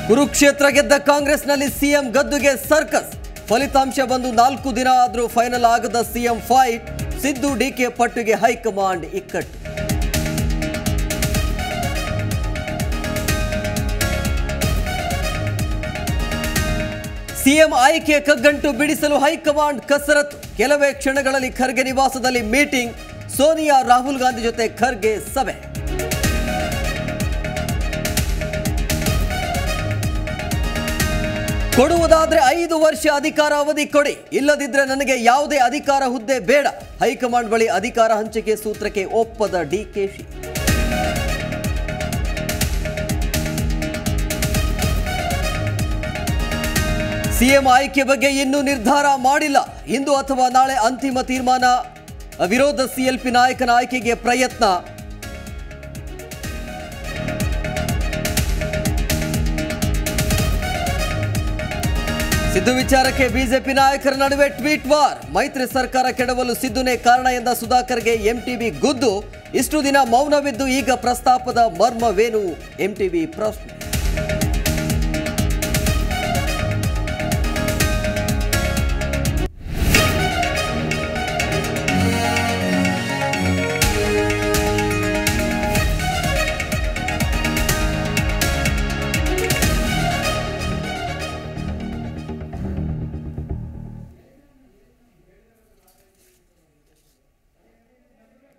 ಕುರುಕ್ಷೇತ್ರ ಗೆದ್ದ ಕಾಂಗ್ರೆಸ್ನಲ್ಲಿ ಸಿಎಂ ಗದ್ದುಗೆ ಸರ್ಕಸ್ ಫಲಿತಾಂಶ ಬಂದು ನಾಲ್ಕು ದಿನ ಆದರೂ ಫೈನಲ್ ಆಗದ ಸಿಎಂ ಫೈಟ್ ಸಿದ್ದು ಡಿಕೆ ಪಟ್ಟಿಗೆ ಹೈಕಮಾಂಡ್ ಇಕ್ಕಟ್ಟು ಸಿಎಂ ಆಯ್ಕೆ ಕಗ್ಗಂಟು ಬಿಡಿಸಲು ಹೈಕಮಾಂಡ್ ಕಸರತ್ತು ಕೆಲವೇ ಕ್ಷಣಗಳಲ್ಲಿ ಖರ್ಗೆ ನಿವಾಸದಲ್ಲಿ ಮೀಟಿಂಗ್ ಸೋನಿಯಾ ರಾಹುಲ್ ಗಾಂಧಿ ಜೊತೆ ಖರ್ಗೆ ಸಭೆ ಕೊಡುವುದಾದ್ರೆ ಐದು ವರ್ಷ ಅಧಿಕಾರ ಅವಧಿ ಕೊಡಿ ಇಲ್ಲದಿದ್ರೆ ನನಗೆ ಯಾವುದೇ ಅಧಿಕಾರ ಹುದ್ದೆ ಬೇಡ ಹೈಕಮಾಂಡ್ ಬಳಿ ಅಧಿಕಾರ ಹಂಚಿಕೆ ಸೂತ್ರಕ್ಕೆ ಒಪ್ಪದ ಡಿಕೆಶಿ ಸಿಎಂ ಆಯ್ಕೆ ಬಗ್ಗೆ ಇನ್ನೂ ನಿರ್ಧಾರ ಮಾಡಿಲ್ಲ ಇಂದು ಅಥವಾ ನಾಳೆ ಅಂತಿಮ ತೀರ್ಮಾನ ವಿರೋಧ ಸಿಎಲ್ಪಿ ನಾಯಕನ ಆಯ್ಕೆಗೆ ಪ್ರಯತ್ನ ಸಿದ್ದು ವಿಚಾರಕ್ಕೆ ಬಿಜೆಪಿ ನಾಯಕರ ನಡುವೆ ಟ್ವೀಟ್ ವಾರ್ ಮೈತ್ರಿ ಸರ್ಕಾರ ಕೆಡವಲು ಸಿದ್ದುನೇ ಕಾರಣ ಎಂದ ಸುಧಾಕರ್ಗೆ ಎಂಟಿಬಿ ಗುದ್ದು ಇಷ್ಟು ದಿನ ಮೌನವಿದ್ದು ಈಗ ಪ್ರಸ್ತಾಪದ ಮರ್ಮವೇನು ಎಂಟಿಬಿ ಪ್ರಶ್ನೆ